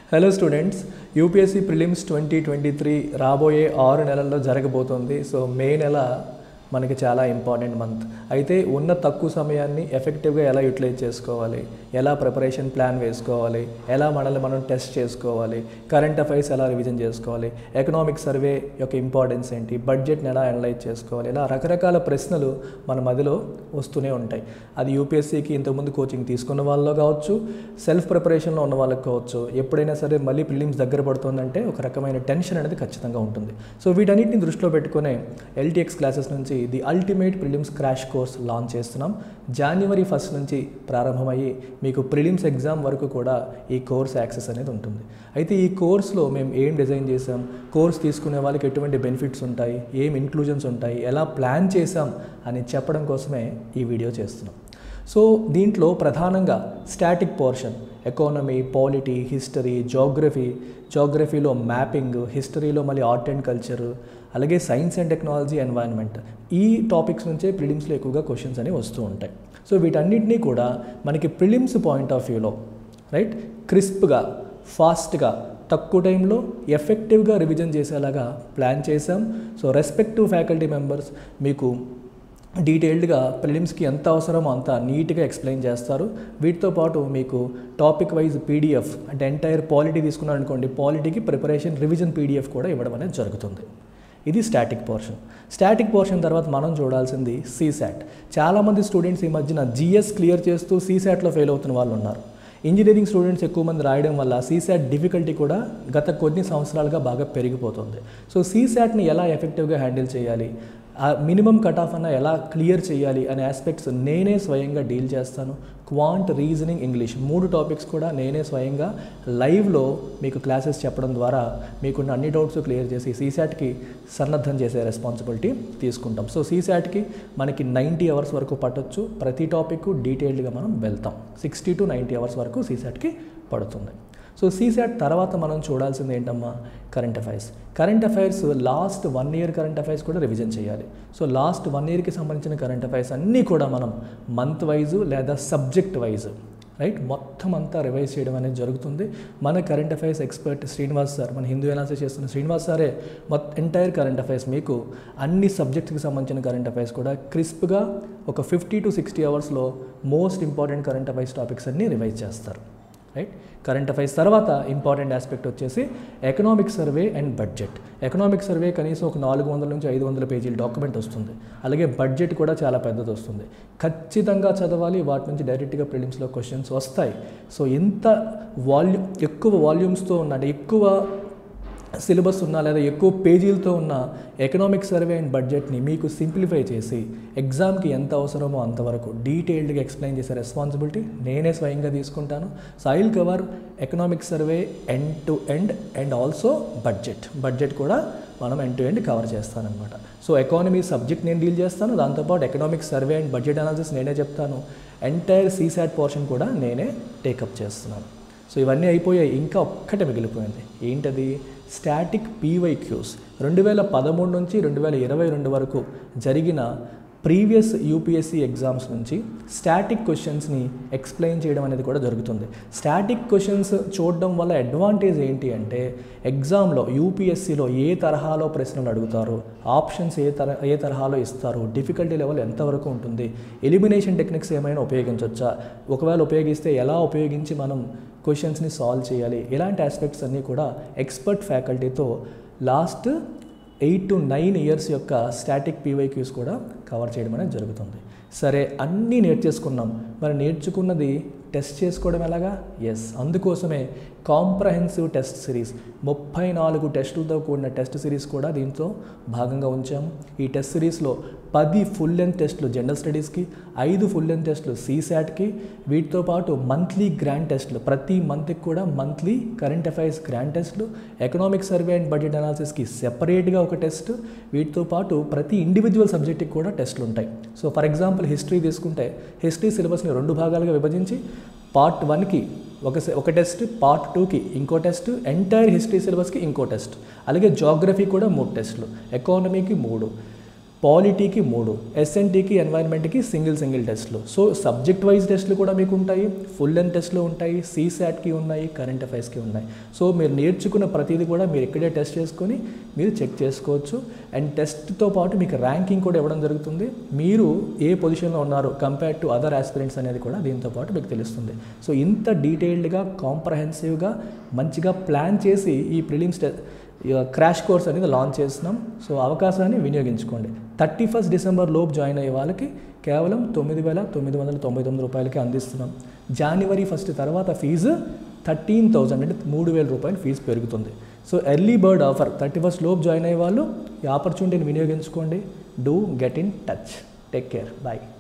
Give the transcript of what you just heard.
hello students UPSC prelims twenty twenty three రాబోయే ఆరు నెలల్లో జరగబోతోంది సో మే నెల మనకి చాలా ఇంపార్టెంట్ మంత్ అయితే ఉన్న తక్కువ సమయాన్ని ఎఫెక్టివ్గా ఎలా యూటిలైజ్ చేసుకోవాలి ఎలా ప్రిపరేషన్ ప్లాన్ వేసుకోవాలి ఎలా మనల్ని మనం టెస్ట్ చేసుకోవాలి కరెంట్ అఫైర్స్ ఎలా రివిజన్ చేసుకోవాలి ఎకనామిక్ సర్వే యొక్క ఇంపార్టెన్స్ ఏంటి బడ్జెట్ని ఎలా అనలైజ్ చేసుకోవాలి ఇలా రకరకాల ప్రశ్నలు మన మదిలో వస్తూనే ఉంటాయి అది యూపీఎస్సీకి ఇంతకుముందు కోచింగ్ తీసుకున్న వాళ్ళలో కావచ్చు సెల్ఫ్ ప్రిపరేషన్లో ఉన్న వాళ్ళకి కావచ్చు ఎప్పుడైనా సరే మళ్ళీ ప్రిలిమ్స్ దగ్గర పడుతుందంటే ఒక రకమైన టెన్షన్ అనేది ఖచ్చితంగా ఉంటుంది సో వీటన్నిటిని దృష్టిలో పెట్టుకునే ఎల్టీఎక్స్ క్లాసెస్ నుంచి the ultimate prelims crash course launch చేస్తున్నాం జనవరి ఫస్ట్ నుంచి ప్రారంభమయ్యి మీకు ప్రిలిమ్స్ ఎగ్జామ్ వరకు కూడా ఈ కోర్స్ యాక్సెస్ అనేది ఉంటుంది అయితే ఈ కోర్స్లో మేము ఏం డిజైన్ చేసాం కోర్స్ తీసుకునే వాళ్ళకి ఎటువంటి బెనిఫిట్స్ ఉంటాయి ఏం ఇన్క్లూజన్స్ ఉంటాయి ఎలా ప్లాన్ చేసాం అని చెప్పడం కోసమే ఈ వీడియో చేస్తున్నాం సో దీంట్లో ప్రధానంగా static portion economy polity history geography జోగ్రఫీలో మ్యాపింగ్ హిస్టరీలో మళ్ళీ ఆర్ట్ అండ్ కల్చర్ అలాగే సైన్స్ అండ్ టెక్నాలజీ ఎన్వైరన్మెంట్ ఈ టాపిక్స్ నుంచే ప్రిలిమ్స్లో ఎక్కువగా క్వశ్చన్స్ అనేవి వస్తూ ఉంటాయి సో వీటన్నిటినీ కూడా మనకి ప్రిలిమ్స్ పాయింట్ ఆఫ్ వ్యూలో రైట్ క్రిస్ప్గా ఫాస్ట్గా తక్కువ టైంలో ఎఫెక్టివ్గా రివిజన్ చేసేలాగా ప్లాన్ చేశాం సో రెస్పెక్టివ్ ఫ్యాకల్టీ మెంబర్స్ మీకు డీటెయిల్డ్గా ప్రిలిమ్స్కి ఎంత అవసరమో అంత నీట్గా ఎక్స్ప్లెయిన్ చేస్తారు వీటితో పాటు మీకు టాపిక్ వైజ్ పీడిఎఫ్ అంటే ఎంటైర్ పాలిటీ తీసుకున్నారనుకోండి పాలిటీకి ప్రిపరేషన్ రివిజన్ పీడిఎఫ్ కూడా ఇవ్వడం అనేది జరుగుతుంది ఇది స్టాటిక్ పోర్షన్ స్టాటిక్ పోర్షన్ తర్వాత మనం చూడాల్సింది సీశాట్ చాలామంది స్టూడెంట్స్ ఈ మధ్యన జిఎస్ క్లియర్ చేస్తూ సీశాట్లో ఫెయిల్ అవుతున్న వాళ్ళు ఉన్నారు ఇంజనీరింగ్ స్టూడెంట్స్ ఎక్కువ మంది రాయడం వల్ల సీశాట్ డిఫికల్టీ కూడా గత కొన్ని సంవత్సరాలుగా బాగా పెరిగిపోతుంది సో సీశాట్ని ఎలా ఎఫెక్టివ్గా హ్యాండిల్ చేయాలి ఆ మినిమం కట్ ఆఫ్ అన్న ఎలా క్లియర్ చేయాలి అనే ఆస్పెక్ట్స్ నేనే స్వయంగా డీల్ చేస్తాను క్వాంట్ రీజనింగ్ ఇంగ్లీష్ మూడు టాపిక్స్ కూడా నేనే స్వయంగా లైవ్లో మీకు క్లాసెస్ చెప్పడం ద్వారా మీకున్న అన్ని డౌట్స్ క్లియర్ చేసి సీశాట్కి సన్నద్ధం చేసే రెస్పాన్సిబిలిటీ తీసుకుంటాం సో సీశాట్కి మనకి నైంటీ అవర్స్ వరకు పట్టొచ్చు ప్రతి టాపిక్ డీటెయిల్డ్గా మనం వెళ్తాం సిక్స్టీ టు నైంటీ అవర్స్ వరకు సీశాట్కి పడుతుంది సో సీసాట్ తర్వాత మనం చూడాల్సింది ఏంటమ్మా current affairs current affairs last one year current affairs కూడా రివిజన్ చేయాలి సో లాస్ట్ వన్ ఇయర్కి సంబంధించిన కరెంట్ అఫైర్స్ అన్నీ కూడా మనం మంత్ వైజ్ లేదా సబ్జెక్ట్ వైజ్ రైట్ మొత్తం అంతా రివైజ్ చేయడం అనేది జరుగుతుంది మన current affairs expert Srinivas sir మన హిందూ ఎనాలిసిస్ చేస్తున్న శ్రీనివాస్ సారే మొత్తం ఎంటైర్ కరెంట్ అఫైర్స్ మీకు అన్ని సబ్జెక్ట్స్కి సంబంధించిన కరెంట్ అఫైర్స్ కూడా క్రిస్ప్గా ఒక ఫిఫ్టీ టు సిక్స్టీ అవర్స్లో most important current affairs topics అన్నీ రివైజ్ చేస్తారు రైట్ కరెంట్ అఫైర్స్ తర్వాత ఇంపార్టెంట్ ఆస్పెక్ట్ వచ్చేసి economic survey and budget economic survey కనీసం ఒక నాలుగు వందల నుంచి ఐదు వందల పేజీల డాక్యుమెంట్ వస్తుంది అలాగే బడ్జెట్ కూడా చాలా పెద్దది వస్తుంది ఖచ్చితంగా చదవాలి వాటి నుంచి డైరెక్ట్గా ప్రిలిమ్స్లో క్వశ్చన్స్ వస్తాయి సో ఎంత వాల్యూ ఎక్కువ వాల్యూమ్స్తో ఉన్న అంటే ఎక్కువ సిలబస్ ఉన్న లేదా ఎక్కువ పేజీలతో ఉన్న ఎకనామిక్ సర్వే అండ్ బడ్జెట్ని మీకు సింప్లిఫై చేసి ఎగ్జామ్కి ఎంత అవసరమో అంతవరకు డీటెయిల్డ్గా ఎక్స్ప్లెయిన్ చేసే రెస్పాన్సిబిలిటీ నేనే స్వయంగా తీసుకుంటాను so I will cover economic survey end to end and also budget budget కూడా మనం ఎండ్ టు ఎండ్ కవర్ చేస్తానమాట సో ఎకానమీ సబ్జెక్ట్ నేను డీల్ చేస్తాను దాంతోపాటు economic survey and budget analysis నేనే చెప్తాను ఎంటైర్ సీసాట్ పోర్షన్ కూడా నేనే టేకప్ చేస్తున్నాను సో ఇవన్నీ అయిపోయాయి ఇంకా ఒక్కటే మిగిలిపోయింది ఏంటది స్టాటిక్ పీవైక్యూస్ రెండు వేల పదమూడు నుంచి రెండు వేల ఇరవై రెండు వరకు జరిగిన ప్రీవియస్ యూపీఎస్సీ ఎగ్జామ్స్ నుంచి స్టాటిక్ క్వశ్చన్స్ని ఎక్స్ప్లెయిన్ చేయడం అనేది కూడా జరుగుతుంది స్టాటిక్ క్వశ్చన్స్ చూడడం వల్ల అడ్వాంటేజ్ ఏంటి అంటే ఎగ్జామ్లో యూపీఎస్సీలో ఏ తరహాలో ప్రశ్నలు అడుగుతారు ఆప్షన్స్ ఏ తర ఏ తరహాలో ఇస్తారు డిఫికల్టీ లెవెల్ ఎంతవరకు ఉంటుంది ఎలిమినేషన్ టెక్నిక్స్ ఏమైనా ఉపయోగించవచ్చా ఒకవేళ ఉపయోగిస్తే ఎలా ఉపయోగించి మనం క్వశ్చన్స్ని సాల్వ్ చేయాలి ఇలాంటి ఆస్పెక్ట్స్ అన్నీ కూడా ఎక్స్పర్ట్ ఫ్యాకల్టీతో last eight to nine years యొక్క స్టాటిక్ పీవైక్యూస్ కూడా కవర్ చేయడం అనేది జరుగుతుంది సరే అన్నీ నేర్చేసుకున్నాం మరి నేర్చుకున్నది టెస్ట్ చేసుకోవడం ఎలాగా ఎస్ అందుకోసమే కాంప్రహెన్సివ్ టెస్ట్ సిరీస్ ముప్పై నాలుగు టెస్టులతో కూడిన టెస్ట్ సిరీస్ కూడా దీంతో భాగంగా ఉంచాము ఈ టెస్ట్ సిరీస్లో పది ఫుల్ లెంత్ టెస్టులు జనరల్ స్టడీస్కి ఐదు ఫుల్ లెంత్ టెస్టులు సీశాట్కి వీటితో పాటు మంత్లీ గ్రాండ్ టెస్టులు ప్రతి మంత్కి కూడా మంత్లీ కరెంట్ అఫైర్స్ గ్రాండ్ టెస్టులు ఎకనామిక్ సర్వే అండ్ బడ్జెట్ అనాలిసిస్కి సెపరేట్గా ఒక టెస్ట్ వీటితో పాటు ప్రతి ఇండివిజువల్ సబ్జెక్ట్కి కూడా టెస్టులు ఉంటాయి సో ఫర్ ఎగ్జాంపుల్ హిస్టరీ తీసుకుంటే హిస్టరీ సిలబస్ని రెండు భాగాలుగా విభజించి పార్ట్ వన్కి ఒక ఒక టెస్ట్ పార్ట్ టూకి ఇంకో టెస్ట్ ఎంటైర్ హిస్టరీ సిలబస్కి ఇంకో టెస్ట్ అలాగే జాగ్రఫీ కూడా మూడు టెస్టులు ఎకానమీకి మూడు పాలిటీకి మూడు ఎస్ఎన్టీకి ఎన్వైర్న్మెంట్కి సింగిల్ సింగిల్ టెస్ట్లు సో సబ్జెక్ట్ వైజ్ టెస్ట్లు కూడా మీకు ఉంటాయి ఫుల్ లెంత్ టెస్ట్లు ఉంటాయి సీసాట్కి ఉన్నాయి కరెంట్ అఫైర్స్కి ఉన్నాయి సో మీరు నేర్చుకున్న ప్రతిదీ కూడా మీరు ఇక్కడే టెస్ట్ చేసుకొని మీరు చెక్ చేసుకోవచ్చు అండ్ టెస్ట్తో పాటు మీకు ర్యాంకింగ్ కూడా ఇవ్వడం జరుగుతుంది మీరు ఏ పొజిషన్లో ఉన్నారు కంపేర్ టు అదర్ ఆస్పిరెంట్స్ అనేది కూడా దీంతో పాటు మీకు తెలుస్తుంది సో ఇంత డీటెయిల్డ్గా కాంప్రహెన్సివ్గా మంచిగా ప్లాన్ చేసి ఈ ప్రిలిమ్స్ క్రాష్ కోర్స్ అనేది లాంచ్ చేస్తున్నాం సో అవకాశాన్ని వినియోగించుకోండి థర్టీ ఫస్ట్ డిసెంబర్ లోపు జాయిన్ అయ్యే వాళ్ళకి కేవలం తొమ్మిది వేల తొమ్మిది వందల తొంభై తొమ్మిది రూపాయలకి అందిస్తున్నాం జనవరి ఫస్ట్ తర్వాత ఫీజు థర్టీన్ థౌజండ్ అంటే మూడు వేల రూపాయలు ఫీజు పెరుగుతుంది so early bird offer thirty first లోపు జాయిన్ అయ్యే వాళ్ళు ఈ ఆపర్చునిటీని వినియోగించుకోండి do get in touch take care bye